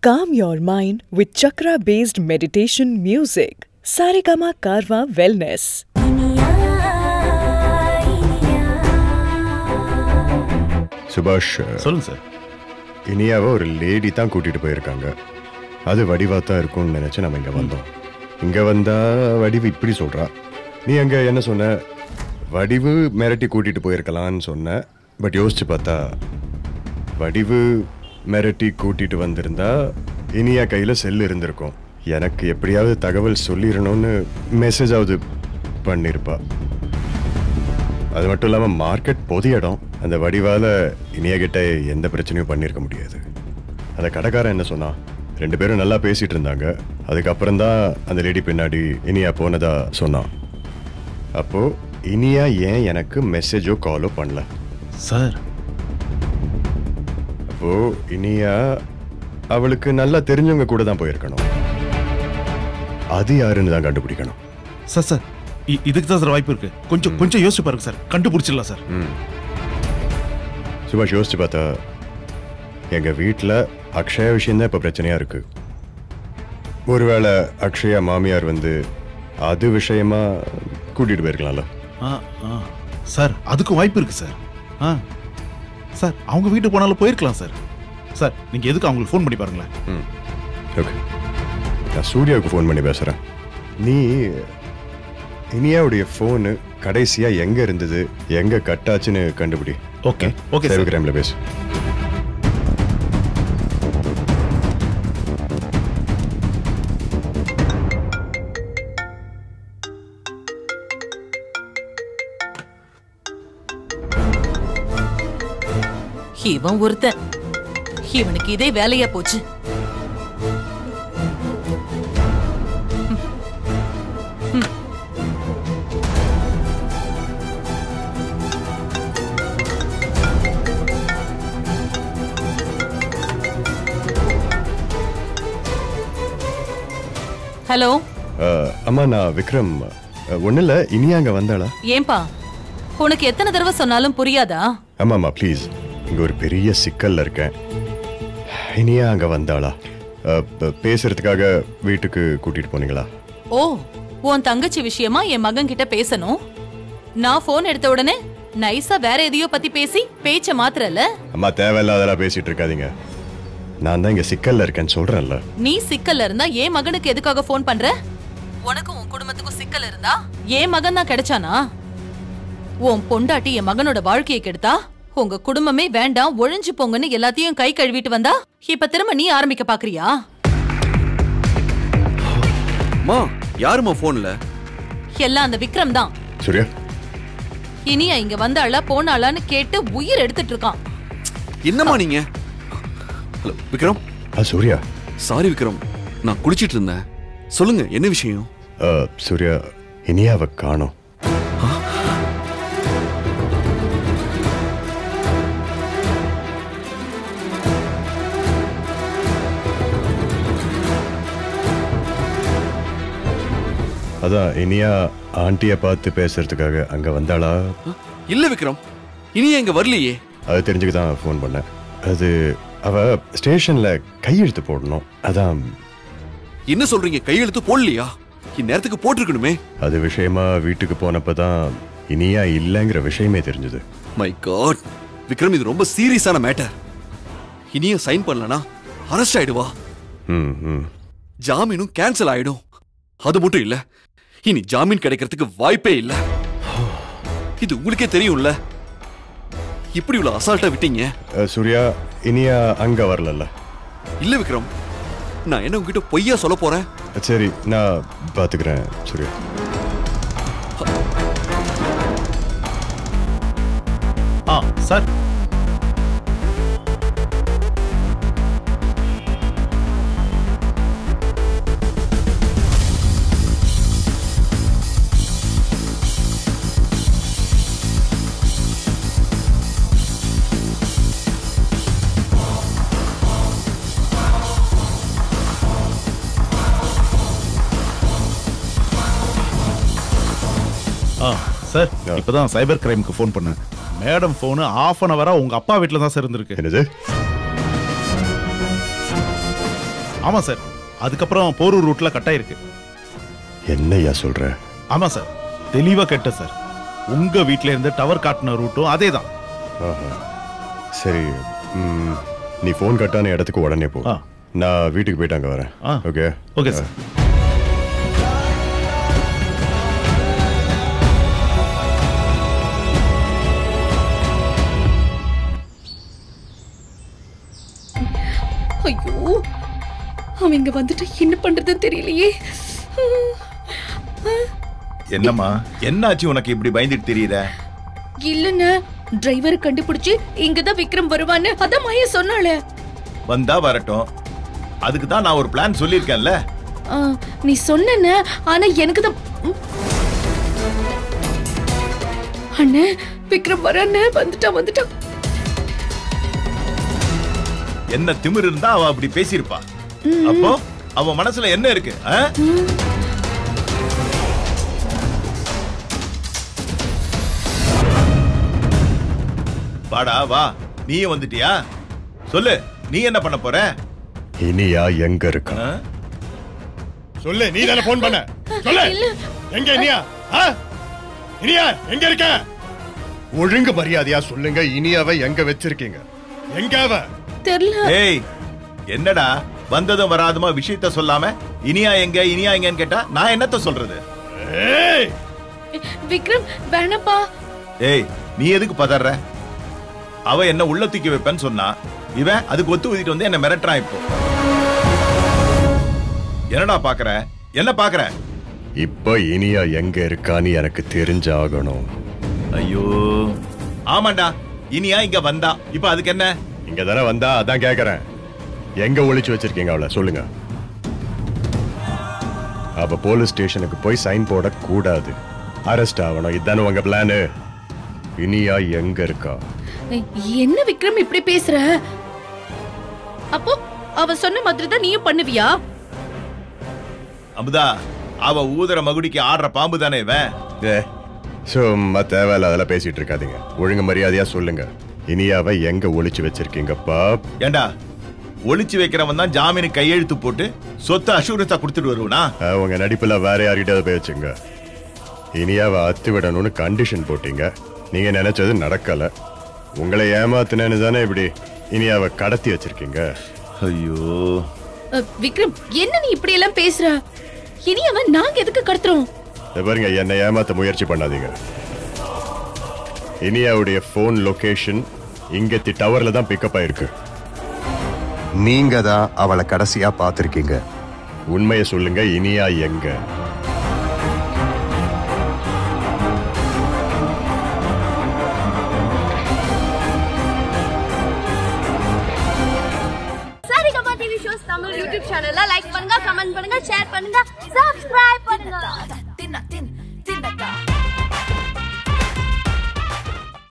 Calm your mind with chakra based meditation music. Saregama Karwa Wellness. சுபாஷ் சொல்லுங்க sir இனியாவை ஒரு lady தான் கூட்டிட்டு போயிருக்காங்க அது வடிவா தான் இருக்கும்னு நினைச்சு நம்ம இங்க வந்தோம் இங்க வந்தா வடிவு இப்படி சொல்றா நீ அங்க என்ன சொன்ன வடிவு மிரட்டி கூட்டிட்டு போயிருக்கலாம்னு சொன்ன பட் யோசிச்சு பார்த்தா வடிவு மிரட்டி கூட்டிட்டு வந்திருந்தா இனியா கையில செல் இருந்திருக்கும் எனக்கு எப்படியாவது தகவல் சொல்லிடணும்னு மெசேஜாவது பண்ணியிருப்பா அது மட்டும் இல்லாமல் மார்க்கெட் பொது இடம் அந்த வடிவால இனியா கிட்ட எந்த பிரச்சனையும் பண்ணியிருக்க முடியாது அந்த கடைக்காரன் என்ன சொன்னான் ரெண்டு பேரும் நல்லா பேசிட்டு இருந்தாங்க அதுக்கப்புறம் தான் அந்த லேடி பின்னாடி இனியா போனதா சொன்னான் அப்போ இனியா ஏன் எனக்கு மெசேஜோ காலோ பண்ணல சார் அப்போ இனியா அவளுக்கு நல்லா தெரிஞ்சவங்க கூட தான் போயிருக்கணும் அது யாருன்னு தான் கண்டுபிடிக்கணும் சார் சார் இ- இதுக்கு தான் சார் வாய்ப்பு இருக்கு கொஞ்சம் கொஞ்சம் யோசிச்சு பாருங்க சார் கண்டுபிடிச்சிடலாம் சார் சுபாஷ் யோசிச்சு பார்த்தா எங்க வீட்டில் அக்ஷயா விஷயம்தான் இப்போ பிரச்சனையா இருக்கு ஒருவேளை அக்ஷயா மாமியார் வந்து அது விஷயமா கூட்டிட்டு போயிருக்கலாம்ல ஆ ஆ சார் அதுக்கும் வாய்ப்பு இருக்கு சார் ஆ சார் அவங்க வீட்டுக்கு போனாலும் போயிருக்கலாம் சார் சார் நீங்க எதுக்கு அவங்களுக்கு ஃபோன் பண்ணி பாருங்களேன் ம் ஓகே நான் சூர்யாவுக்கு ஃபோன் பண்ணி பேசுகிறேன் நீ இனியாவுடைய ஃபோனு கடைசியாக எங்கே இருந்தது எங்கே கட்டாச்சுன்னு கண்டுபிடி ஓகே ஓகே சைபர் சார் கிரைமில் பேசு இவன் ஒருத்தன் இவனுக்கு இதே வேலையா போச்சு ஹலோ அஹ், அம்மா நான் விக்ரம் ஒன்றும் இல்லை இனியா அங்கே வந்தாளா ஏன்பா உனக்கு எத்தனை தடவை சொன்னாலும் புரியாதா ஆமாம்மா ப்ளீஸ் இங்கே ஒரு பெரிய சிக்கல்ல இருக்கேன் இனியா அங்கே வந்தாளா அஹ், ப- பேசுறதுக்காக வீட்டுக்கு கூட்டிட்டு போனீங்களா ஓ உன் தங்கச்சி விஷயமா என் மகன் கிட்ட பேசணும் நான் போன் எடுத்த உடனே நைஸா வேற எதையோ பத்தி பேசி பேச்ச மாத்திரல அம்மா தேவையில்லாதெல்லாம் பேசிட்டு இருக்காதீங்க நான் தான் இங்கே சிக்கல்ல இருக்கேன்னு சொல்கிறேன்ல நீ சிக்கல்ல இருந்தா என் மகனுக்கு எதுக்காக ஃபோன் பண்ற உனக்கும் உன் குடும்பத்துக்கும் சிக்கல் இருந்தா என் மகன் தான் கிடைச்சானா உன் பொண்டாட்டி என் மகனோட வாழ்க்கையை கெடுத்தா உங்க குடும்பமே வேண்டாம் ஒழிஞ்சு போங்கன்னு எல்லாத்தையும் கை கழுவிட்டு வந்தா இப்ப திரும்ப நீ ஆரம்பிக்க பாக்குறியா மா யாரும்மா போன்ல எல்லாம் அந்த விக்ரம் தான் சூர்யா இனியா இங்க வந்தாளா போனாளான்னு கேட்டு உயிர் எடுத்துட்டு இருக்கான் என்னம்மா நீங்க ஹலோ விக்ரம் ஆ சூர்யா சாரி விக்ரம் நான் குடிச்சிட்டு இருந்தேன் சொல்லுங்க என்ன விஷயம் அஹ், சூர்யா இனியாவை காணோம் அதான் இனியா ஆண்டியை பார்த்து பேசுறதுக்காக அங்க வந்தாளா இல்ல விக்ரம் இனி எங்க வரலையே அது தெரிஞ்சுக்க தான் ஃபோன் பண்ணேன் அது அவ ஸ்டேஷன்ல கையெழுத்து போடணும் அதான் என்ன சொல்றீங்க கையெழுத்து போடலையா இந்நேரத்துக்கு போட்டிருக்கணுமே அது விஷயமா வீட்டுக்கு போனப்ப தான் இனியா இல்லைங்கிற விஷயமே தெரிஞ்சது மை காட் விக்ரம் இது ரொம்ப சீரியஸான மேட்டர் இனியும் சைன் பண்ணலனா அரெஸ்ட் ஆயிடுவா ம் ம் ஜாமீனும் கேன்சல் ஆயிடும் அது மட்டும் இல்ல இனி ஜாமீன் கிடைக்கிறதுக்கு வாய்ப்பே இல்ல இது உங்களுக்கே தெரியும்ல இப்படி இவ்வளவு அசால்ட்டா விட்டீங்க அஹ், சூர்யா இனியா அங்க வரலல்ல இல்ல விக்ரம் நான் என்ன உங்ககிட்ட பொய்யா சொல்ல போறேன் சரி நான் பாத்துக்கிறேன் சூர்யா ஆ சார் ஆ சார் இப்பதான் சைபர் கிரைமுக்கு ஃபோன் பண்ணேன் மேடம் ஃபோனு ஆஃப் அன் ஹவரா உங்க அப்பா வீட்டில் தான் சார் இருந்திருக்கு என்னது ஆமா சார் அதுக்கப்புறம் போரூர் ரூட்ல கட் ஆயிருக்கு என்னய்யா சொல்ற ஆமா சார் தெளிவா கேட்டேன் சார் உங்க வீட்ல இருந்து டவர் காட்டின ரூட்டும் அதே தான் ஆஹா. சரி ம், நீ ஃபோன் கட்டான இடத்துக்கு உடனே போ ஆ. நான் வீட்டுக்கு போயிட்டு அங்க வரேன் ஆ. ஓகே ஓகே சார் ஐயோ அவன் இங்க வந்துட்டு என்ன பண்றதுன்னு தெரியலையே என்னம்மா என்னாச்சு உனக்கு இப்படி பயந்துட்டு தெரியுற இல்லன்னு டிரைவர் கண்டுபிடிச்சு இங்கதான் விக்ரம் வருவான்னு அதான் மாயா சொன்னாளே வந்தா வரட்டும் அதுக்கு தான் நான் ஒரு பிளான் சொல்லியிருக்கேன்ல ஆ, நீ சொன்ன ஆனா எனக்கு தான் ம். அண்ணே விக்ரம் வரானே வந்துட்டான் வந்துட்டான் என்ன திமிரு இருந்தா அவ அப்படி பேசியிருப்பா அப்போ அவ மனசுல என்ன இருக்கு ஆ? வாடா வா நீயும் வந்துட்டியா சொல்லு நீ என்ன பண்ண போற இனியா எங்க இருக்கா ஆ? சொல்லு நீ தானே ஃபோன் பண்ண சொல்லு எங்க இனியா ஆ? இனியா எங்க இருக்க ஒழுங்கு மரியாதையா சொல்லுங்க இனியாவை எங்க வச்சிருக்கீங்க எங்க அவ தெரியல ஏய் என்னடா வந்ததும் வராதுமா விஷயத்த சொல்லாம இனியா எங்க இனியா எங்கன்னு கேட்டா நான் என்னத்த சொல்றது ஏய் விக்ரம் வேணப்பா ஏய் நீ எதுக்கு பதற அவ என்ன உள்ள தூக்கி வைப்பேன்னு சொன்னா இவன் அதுக்கு ஒத்து ஊதிட்டு வந்து என்ன மிரட்டுறான் இப்போ என்னடா பாக்குற என்ன பாக்குற இப்ப இனியா எங்க இருக்கான்னு எனக்கு தெரிஞ்சாகணும் ஐயோ ஆமாண்டா இனியா இங்க வந்தா இப்ப அதுக்கு என்ன இங்க தானே வந்தா அதான் கேக்குறேன் எங்க ஒளிச்சு வச்சிருக்கீங்க அவளை சொல்லுங்க அவ போலீஸ் ஸ்டேஷனுக்கு போய் சைன் போட கூடாது அரெஸ்ட் ஆகணும் இதுதானே உங்க பிளானு இனியா எங்க இருக்கா என்ன விக்ரம் இப்படி பேசுற அப்போ அவ சொன்ன மாதிரி தான் நீயும் பண்ணுவியா அமுதா அவ ஊதுற மகுடிக்கு ஆடுற பாம்பு தானே இவன் ஏ சும்மா தேவையில்ல அதெல்லாம் பேசிட்டு இருக்காதீங்க ஒழுங்கு மரியாதையா சொல்லுங்க இனியாவை எங்க ஒளிச்சு வச்சிருக்கீங்கப்பா ஏண்டா ஒளிச்சு வைக்கிறவன் தான் ஜாமீனுக்கு கையெழுத்து போட்டு சொத்தை அசூரத்தா கொடுத்துட்டு வருவனா அஹ், உங்க நடிப்புல வேற யார்கிட்ட போய் வச்சுங்க இனியாவை அத்து விடணும்னு கண்டிஷன் போட்டீங்க நீங்க நினைச்சது நடக்கல உங்களை ஏமாத்தினேன்னு தானே இப்படி இனியாவை கடத்தி வச்சிருக்கீங்க ஐயோ அ, விக்ரம் என்ன நீ இப்படி எல்லாம் பேசுற இனி அவன் நாங்க எதுக்கு கடத்துறோம் இதை பாருங்க என்னை ஏமாத்த முயற்சி பண்ணாதீங்க இனியாவுடைய ஃபோன் லொகேஷன் இங்கத்தி டவர்ல தான் பிக்கப் ஆயிருக்கு நீங்க தான் அவளை கடைசியா பார்த்திருக்கீங்க உண்மையை சொல்லுங்க இனியா எங்க Saregama TV shows Tamil YouTube சேனல்ல லைக் பண்ணுங்க கமெண்ட் பண்ணுங்க ஷேர் பண்ணுங்க சப்ஸ்கிரைப் பண்ணுங்க